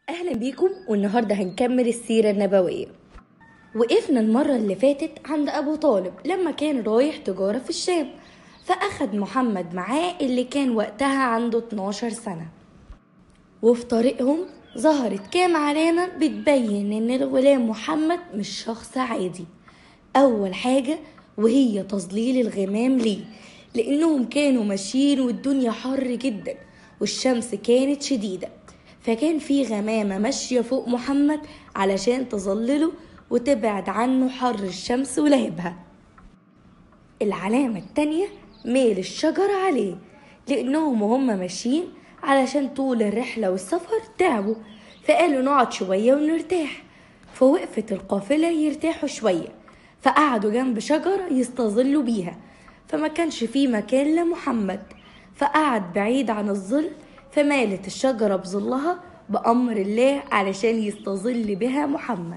أهلا بيكم والنهاردة هنكمل السيرة النبوية وقفنا المرة اللي فاتت عند أبو طالب لما كان رايح تجارة في الشام فأخد محمد معاه اللي كان وقتها عنده 12 سنة وفي طريقهم ظهرت كام علامة بتبين إن الغلام محمد مش شخص عادي أول حاجة وهي تظليل الغمام ليه لأنهم كانوا ماشيين والدنيا حر جدا والشمس كانت شديدة فكان في غمامة ماشية فوق محمد علشان تظلله وتبعد عنه حر الشمس ولهبها العلامة التانية ميل الشجر عليه لأنهم وهم ماشيين علشان طول الرحلة والسفر تعبوا فقالوا نقعد شوية ونرتاح فوقفت القافلة يرتاحوا شوية فقعدوا جنب شجرة يستظلوا بيها فما كانش فيه مكان لمحمد فقعد بعيد عن الظل فمالت الشجرة بظلها بأمر الله علشان يستظل بها محمد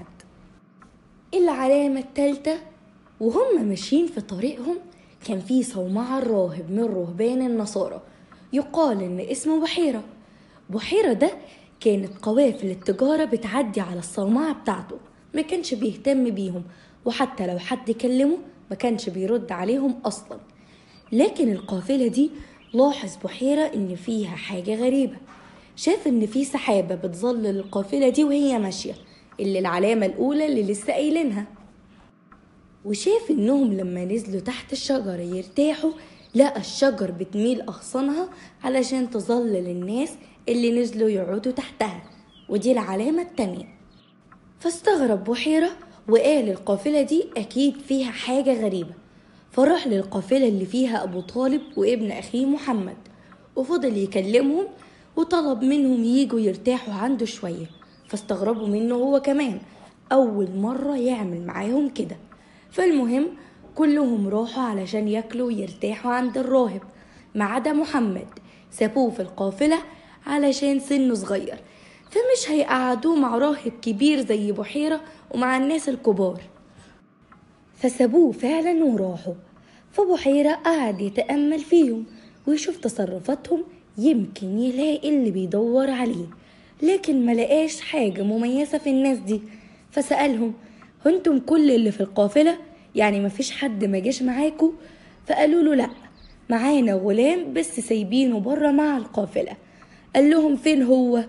العلامة التالتة وهم ماشيين في طريقهم كان في صومعة الراهب من رهبان النصارى يقال إن اسمه بحيرة بحيرة ده كانت قوافل التجارة بتعدي على الصومعة بتاعته ما كانش بيهتم بيهم وحتى لو حد كلمه ما كانش بيرد عليهم أصلا لكن القافلة دي لاحظ بحيرة إن فيها حاجة غريبة شاف إن في سحابة بتظلل القافلة دي وهي ماشية اللي العلامة الأولى اللي لسه قايلينها وشاف إنهم لما نزلوا تحت الشجرة يرتاحوا لقى الشجر بتميل أغصانها علشان تظلل الناس اللي نزلوا يقعدوا تحتها ودي العلامة التانية فاستغرب بحيرة وقال القافلة دي أكيد فيها حاجة غريبة فراح للقافلة اللي فيها أبو طالب وابن أخيه محمد وفضل يكلمهم وطلب منهم ييجوا يرتاحوا عنده شوية فاستغربوا منه هو كمان أول مرة يعمل معاهم كده فالمهم كلهم راحوا علشان ياكلوا ويرتاحوا عند الراهب ما عدا محمد سابوه في القافلة علشان سنه صغير فمش هيقعدوه مع راهب كبير زي بحيرة ومع الناس الكبار فسابوه فعلا وراحوا فبحيرة قعد يتأمل فيهم ويشوف تصرفاتهم يمكن يلاقي اللي بيدور عليه لكن ملقاش حاجة مميزة في الناس دي فسألهم هنتم كل اللي في القافلة يعني مفيش حد ما جاش معاكوا فقالوا له لأ معانا غلام بس سايبينه بره مع القافلة قال لهم فين هو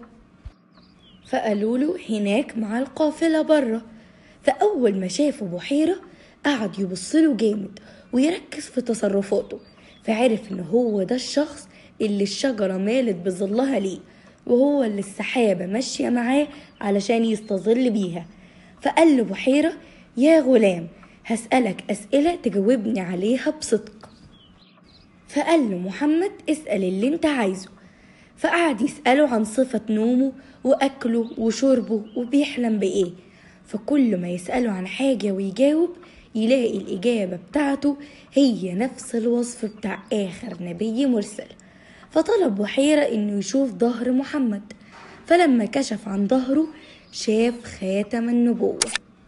فقالوا له هناك مع القافلة بره فأول ما شافوا بحيرة قعد يبصله جامد ويركز في تصرفاته فعرف ان هو ده الشخص اللي الشجرة مالت بظلها ليه وهو اللي السحابة ماشية معاه علشان يستظل بيها فقال له بحيرة يا غلام هسألك أسئلة تجاوبني عليها بصدق فقال له محمد اسأل اللي انت عايزه فقعد يسأله عن صفة نومه وأكله وشربه وبيحلم بإيه فكل ما يسأله عن حاجة ويجاوب يلاقي الإجابة بتاعته هي نفس الوصف بتاع آخر نبي مرسل فطلب بحيرة إنه يشوف ظهر محمد فلما كشف عن ظهره شاف خاتم النبوة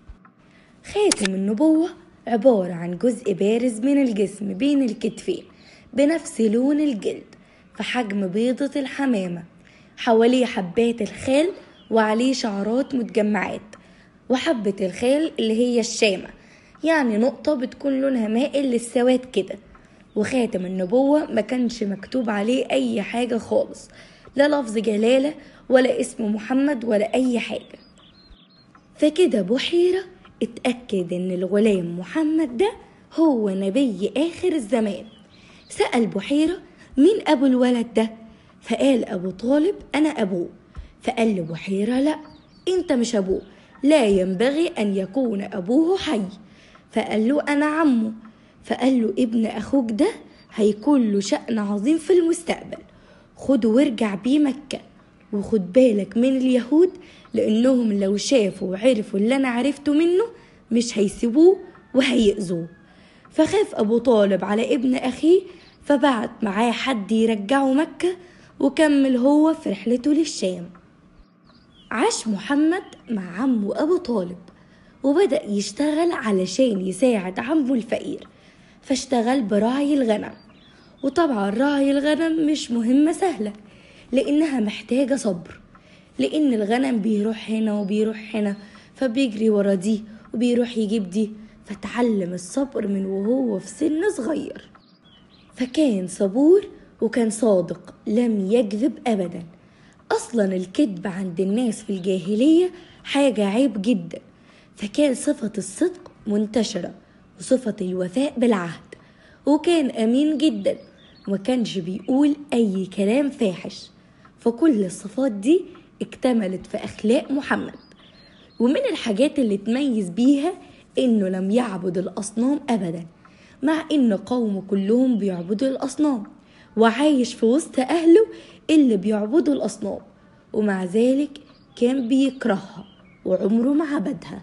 خاتم النبوة عبارة عن جزء بارز من الجسم بين الكتفين بنفس لون الجلد في حجم بيضة الحمامة حواليه حبات الخال وعليه شعرات متجمعات وحبة الخال اللي هي الشامة يعني نقطة بتكون لونها مائل للسواد كده وخاتم النبوة ما كانش مكتوب عليه أي حاجة خالص لا لفظ جلالة ولا اسم محمد ولا أي حاجة فكده بحيرة اتأكد إن الغلام محمد ده هو نبي آخر الزمان سأل بحيرة مين أبو الولد ده فقال أبو طالب أنا أبوه فقال له بحيرة لأ أنت مش أبوه لا ينبغي أن يكون أبوه حي فقال له أنا عمه فقال له ابن أخوك ده هيكون له شأن عظيم في المستقبل خده وارجع بيه مكة وخد بالك من اليهود لأنهم لو شافوا وعرفوا اللي أنا عرفته منه مش هيسيبوه وهيأذوه فخاف أبو طالب على ابن أخيه فبعت معاه حد يرجعه مكة وكمل هو في رحلته للشام عاش محمد مع عمه أبو طالب وبدأ يشتغل علشان يساعد عمه الفقير فاشتغل براعي الغنم وطبعا راعي الغنم مش مهمة سهلة لأنها محتاجة صبر لأن الغنم بيروح هنا وبيروح هنا فبيجري ورا دي وبيروح يجيب دي فتعلم الصبر من وهو في سن صغير فكان صبور وكان صادق لم يكذب أبدا أصلا الكذب عند الناس في الجاهلية حاجة عيب جدا فكان صفة الصدق منتشرة وصفة الوفاء بالعهد وكان أمين جدا ومكانش بيقول أي كلام فاحش فكل الصفات دي اكتملت في أخلاق محمد ومن الحاجات اللي تميز بيها إنه لم يعبد الأصنام أبدا مع إن قومه كلهم بيعبدوا الأصنام وعايش في وسط أهله اللي بيعبدوا الأصنام ومع ذلك كان بيكرهها وعمره ما عبدها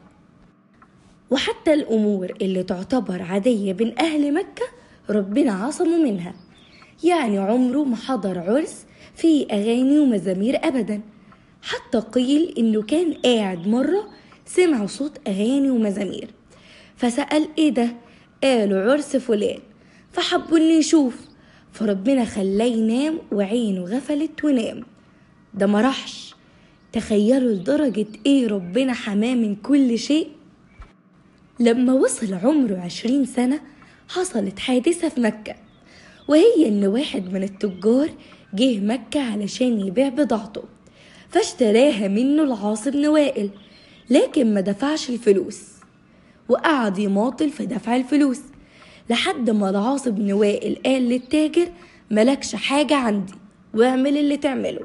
وحتى الأمور اللي تعتبر عادية بين أهل مكة ربنا عصمه منها يعني عمره ما حضر عرس فيه أغاني ومزامير أبدا حتى قيل إنه كان قاعد مرة سمع صوت أغاني ومزامير فسأل إيه ده قالوا عرس فلان فحبوا إنه يشوف فربنا خلاه ينام وعينه غفلت ونام ده مرحش تخيلوا لدرجة إيه ربنا حماه من كل شيء لما وصل عمره عشرين سنة حصلت حادثة في مكة وهي إن واحد من التجار جه مكة علشان يبيع بضاعته فاشتراها منه العاص بن وائل لكن ما دفعش الفلوس وقعد يماطل في دفع الفلوس لحد ما العاص بن وائل قال للتاجر ملكش حاجة عندي واعمل اللي تعمله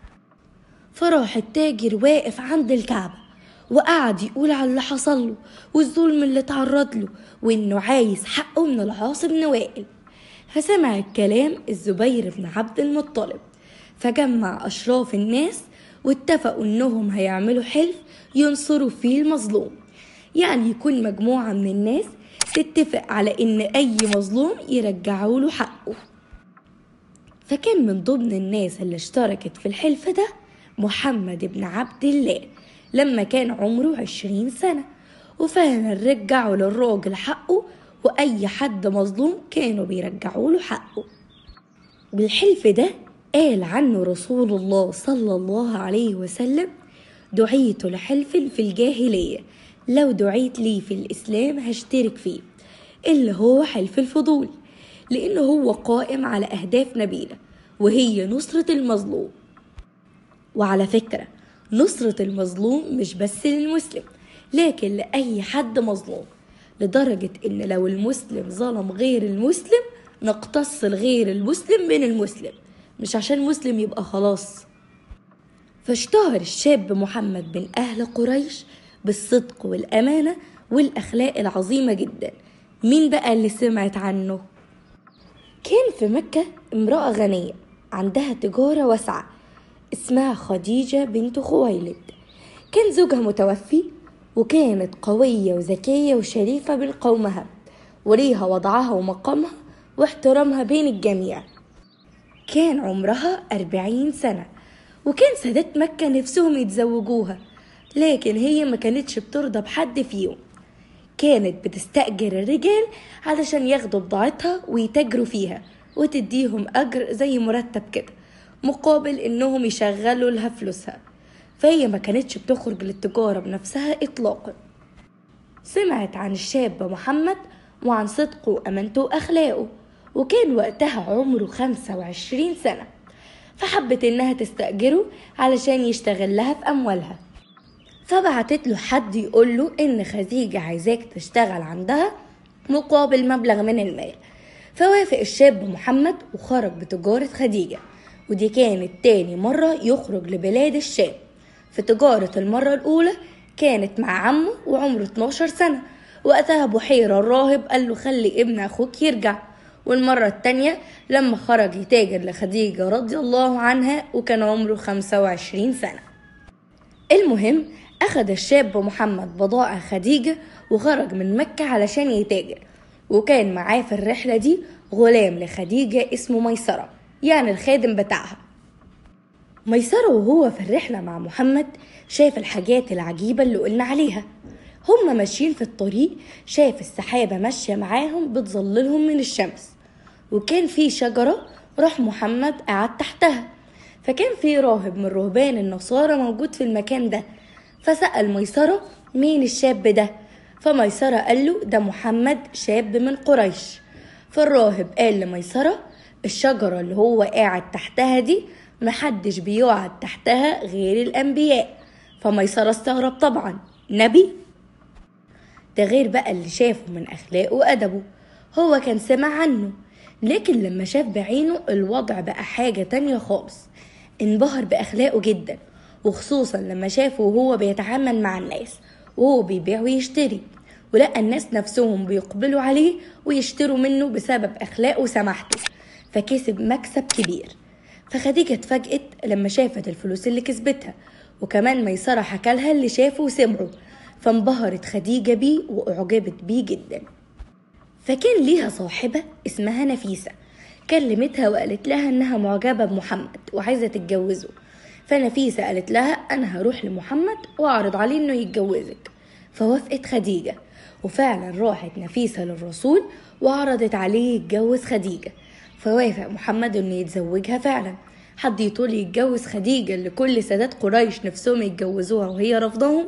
فراح التاجر واقف عند الكعبة وقعد يقول على اللي حصل له والظلم اللي اتعرض له وانه عايز حقه من العاص بن وائل فسمع الكلام الزبير بن عبد المطلب فجمع أشراف الناس واتفقوا إنهم هيعملوا حلف ينصروا فيه المظلوم يعني يكون مجموعة من الناس تتفق على إن أي مظلوم يرجعوا له حقه فكان من ضمن الناس اللي اشتركت في الحلف ده محمد بن عبد الله لما كان عمره عشرين سنة وفعلا رجعوا للراجل حقه وأي حد مظلوم كانوا بيرجعوا له حقه بالحلف ده قال عنه رسول الله صلى الله عليه وسلم دعيت لحلف في الجاهلية لو دعيت لي في الإسلام هشترك فيه اللي هو حلف الفضول لأنه هو قائم على أهداف نبيلة وهي نصرة المظلوم وعلى فكرة نصرة المظلوم مش بس للمسلم لكن لأي حد مظلوم لدرجة إن لو المسلم ظلم غير المسلم نقتص الغير المسلم من المسلم مش عشان مسلم يبقى خلاص فاشتهر الشاب محمد بن أهل قريش بالصدق والأمانة والأخلاق العظيمة جدا مين بقى اللي سمعت عنه؟ كان في مكة امرأة غنية عندها تجارة واسعة اسمها خديجة بنت خويلد كان زوجها متوفي وكانت قوية وذكية وشريفة بين قومها وليها وضعها ومقامها واحترامها بين الجميع كان عمرها أربعين سنة وكان سادات مكة نفسهم يتزوجوها لكن هي ما كانتش بترضى بحد فيهم كانت بتستأجر الرجال علشان ياخدوا بضاعتها ويتاجروا فيها وتديهم أجر زي مرتب كده مقابل إنهم يشغلوا لها فلوسها فهي ما كانتش بتخرج للتجارة بنفسها إطلاقا سمعت عن الشاب محمد وعن صدقه وأمانته وأخلاقه وكان وقتها عمره خمسة وعشرين سنة فحبت إنها تستأجره علشان يشتغل لها في أموالها فبعتت له حد يقول له إن خديجة عايزاك تشتغل عندها مقابل مبلغ من المال فوافق الشاب محمد وخرج بتجارة خديجة ودي كانت تاني مرة يخرج لبلاد الشام في تجارة المرة الأولى كانت مع عمه وعمره 12 سنة وقتها بحيرة الراهب قال له خلي ابن أخوك يرجع والمرة التانية لما خرج يتاجر لخديجة رضي الله عنها وكان عمره 25 سنة المهم أخد الشاب محمد بضائع خديجة وخرج من مكة علشان يتاجر وكان معاه في الرحلة دي غلام لخديجة اسمه ميسرة يعني الخادم بتاعها ميسرة وهو في الرحلة مع محمد شاف الحاجات العجيبة اللي قلنا عليها هما ماشيين في الطريق شاف السحابة ماشية معاهم بتظللهم من الشمس وكان في شجرة راح محمد قعد تحتها فكان في راهب من رهبان النصارى موجود في المكان ده فسأل ميسرة مين الشاب ده فميسرة قال له ده محمد شاب من قريش فالراهب قال لميسرة الشجرة اللي هو قاعد تحتها دي محدش بيقعد تحتها غير الأنبياء فميسرة استغرب طبعا نبي ده غير بقى اللي شافه من أخلاقه وأدبه هو كان سمع عنه لكن لما شاف بعينه الوضع بقى حاجة تانية خالص انبهر بأخلاقه جدا وخصوصا لما شافه وهو بيتعامل مع الناس وهو بيبيع ويشتري ولقى الناس نفسهم بيقبلوا عليه ويشتروا منه بسبب أخلاقه وسماحته فكسب مكسب كبير فخديجة اتفاجئت لما شافت الفلوس اللي كسبتها وكمان ميسرة حكى لها اللي شافه وسمعه فانبهرت خديجة بيه وأعجبت بيه جدا فكان ليها صاحبة اسمها نفيسة كلمتها وقالت لها انها معجبة بمحمد وعايزة تتجوزه فنفيسة قالت لها انا هروح لمحمد واعرض عليه انه يتجوزك فوافقت خديجة وفعلا راحت نفيسة للرسول وعرضت عليه يتجوز خديجة فوافق محمد انه يتزوجها فعلا حد يطول يتجوز خديجة اللي كل سادات قريش نفسهم يتجوزوها وهي رفضهم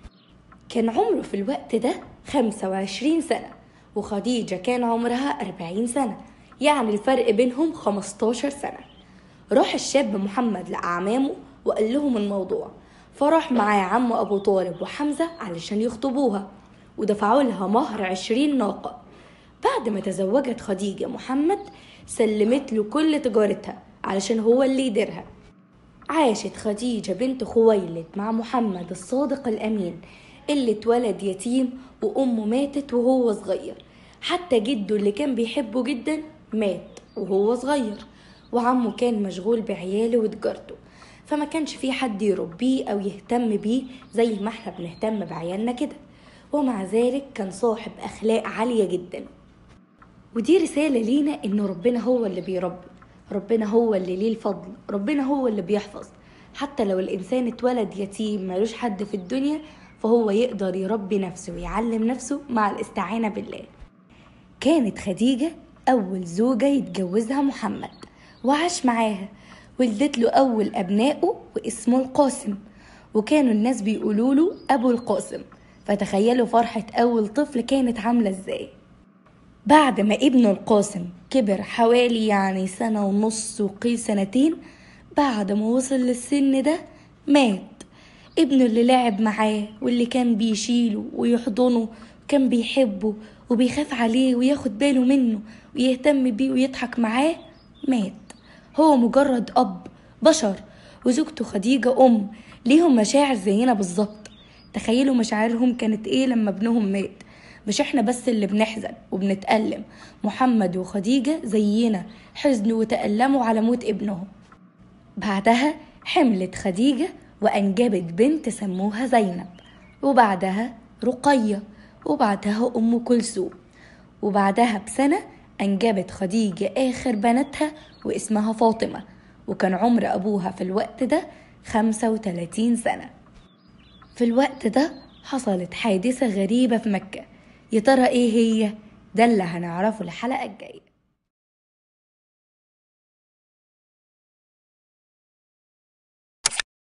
كان عمره في الوقت ده خمسة وعشرين سنة وخديجة كان عمرها أربعين سنة يعني الفرق بينهم خمستاشر سنة راح الشاب محمد لأعمامه وقال لهم الموضوع فراح معاه عمه أبو طالب وحمزة علشان يخطبوها ودفعوا لها مهر عشرين ناقة بعد ما تزوجت خديجة محمد سلمت له كل تجارتها علشان هو اللي يديرها عاشت خديجة بنت خويلد مع محمد الصادق الأمين اللي اتولد يتيم وأمه ماتت وهو صغير حتى جده اللي كان بيحبه جدا مات وهو صغير وعمه كان مشغول بعياله وتجارته فما كانش في حد يربيه أو يهتم بيه زي ما احنا بنهتم بعيالنا كده ومع ذلك كان صاحب أخلاق عالية جدا ودي رسالة لينا إن ربنا هو اللي بيربي ربنا هو اللي ليه الفضل ربنا هو اللي بيحفظ حتى لو الإنسان اتولد يتيم ملوش حد في الدنيا فهو يقدر يربي نفسه ويعلم نفسه مع الاستعانة بالله كانت خديجة أول زوجة يتجوزها محمد وعاش معاها ولدت له أول أبنائه واسمه القاسم وكانوا الناس بيقولوا له أبو القاسم فتخيلوا فرحة أول طفل كانت عاملة إزاي بعد ما ابنه القاسم كبر حوالي يعني سنة ونص وقيل سنتين بعد ما وصل للسن ده مات ابنه اللي لعب معاه واللي كان بيشيله ويحضنه وكان بيحبه وبيخاف عليه وياخد باله منه ويهتم بيه ويضحك معاه مات هو مجرد أب بشر وزوجته خديجة أم ليهم مشاعر زينا بالظبط تخيلوا مشاعرهم كانت ايه لما ابنهم مات مش احنا بس اللي بنحزن وبنتألم محمد وخديجة زينا حزنوا وتألموا على موت ابنهم بعدها حملت خديجة وأنجبت بنت سموها زينب وبعدها رقية وبعدها أم كلثوم وبعدها بسنة أنجبت خديجة آخر بناتها واسمها فاطمة وكان عمر أبوها في الوقت ده خمسة وتلاتين سنة في الوقت ده حصلت حادثة غريبة في مكة يا ترى ايه هي ده اللي هنعرفه الحلقة الجاية